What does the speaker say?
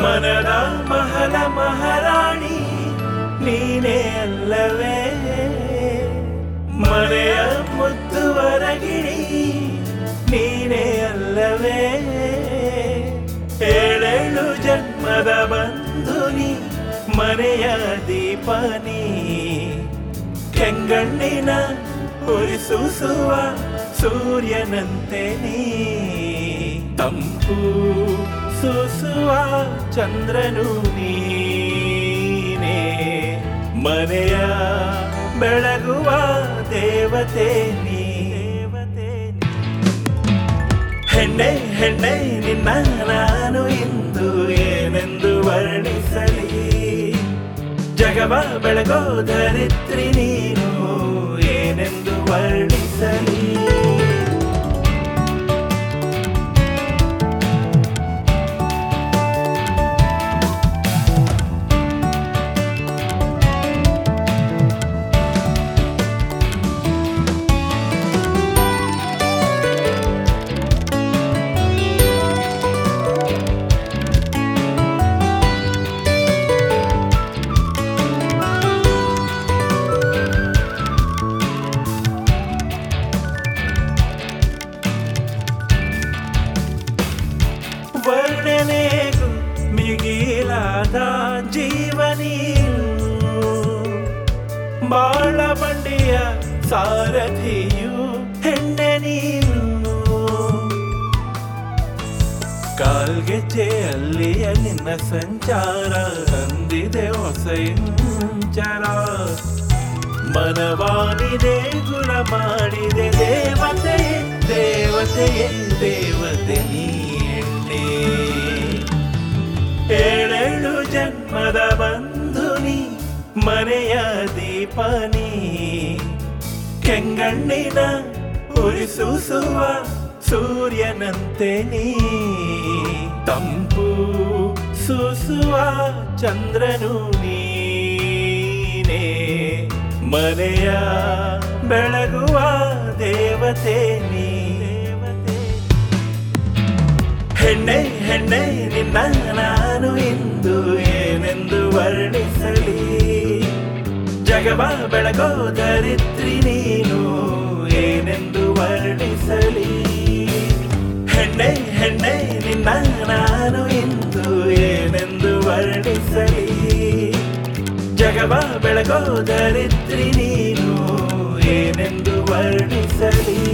ಮನದ ಮಹಲ ಮಹಾರಾಣಿ ನೀನೇ ಅಲ್ಲವೇ ಮನೆಯ ಮುತ್ತುವರಗಿಣಿ ನೀನೇ ಅಲ್ಲವೇ ಏಳೇಳು ಜನ್ಮದ ಬಂಧುನಿ ಮನೆಯ ದೀಪನಿ ಕೆಂಗಣ್ಣಿನ ಉರಿಸೂಸುವ ಸೂರ್ಯನಂತೆ ನೀ ತಂಪು ಸೂಸುವ ಚಂದ್ರನು ನೀನೇ ಮನೆಯ ಬೆಳಗುವ ದೇವತೆ ನೀ ದೇವತೆ ನೀ. ಹೆಣ್ಣೆ ಹೆಣ್ಣೆ ನಿನ್ನ ನಾನು ಇಂದು ಏನೆಂದು ವರ್ಣಿಸಲಿ ಜಗವ ಬೆಳಗೋ ಧರಿತ್ರಿ ನೀನು ಏನೆಂದು ವರ್ಣಿಸಲಿ ವರ್ಣನೆಗೂ ಮಿಗಿಲಾದ ಜೀವನೀನು ಬಾಳ ಬಂಡಿಯ ಸಾರಥಿಯು ಹೆಣ್ಣೆ ನೀನು ಕಾಲ್ಗೆಜ್ಜೆಯಲ್ಲಿಯ ನಿನ್ನ ಸಂಚಾರ ಅಂದಿದೆ ಹೊಸ ಇಂಚರ ಮನವಾನಿದೆ ಗುಣ ಮಾಡಿದೆ ದೇವತೆ ದೇವತೆಯೇ ದೇವತೆ ನೀ ಎಣ್ಣೆ ಏಳೇಳು ಜನ್ಮದ ಬಂಧುನಿ ಮನೆಯ ದೀಪನಿ ಕೆಂಗಣ್ಣಿನ ಉರಿಸೂಸುವ ಸೂರ್ಯನಂತೆ ನೀ ತಂಪು ಸೂಸುವ ಚಂದ್ರನು ನೀನೇ ಮನೆಯ ಬೆಳಗುವ ದೇವತೆ ನೀ ದೇವತೆ ಹೆಣ್ಣೆ ಹೆಣ್ಣೆ ನಿನ್ನ ನಾನು ಇಂದು ಏನೆಂದು ವರ್ಣಿಸಲಿ ಜಗವ ಬೆಳಗೋ ಧರಿತ್ರಿ ನೀನು ಏನೆಂದು ವರ್ಣಿಸಲಿ ಹೆಣ್ಣೆ ಹೆಣ್ಣೆ ನಿನ್ನ ನಾನು ಇಂದು ಏನೆಂದು ವರ್ಣಿಸಲಿ ಜಗವ ಬೆಳಗೋ ಧರಿತ್ರಿ ನೀನು ಏನೆಂದು ವರ್ಣಿಸಲಿ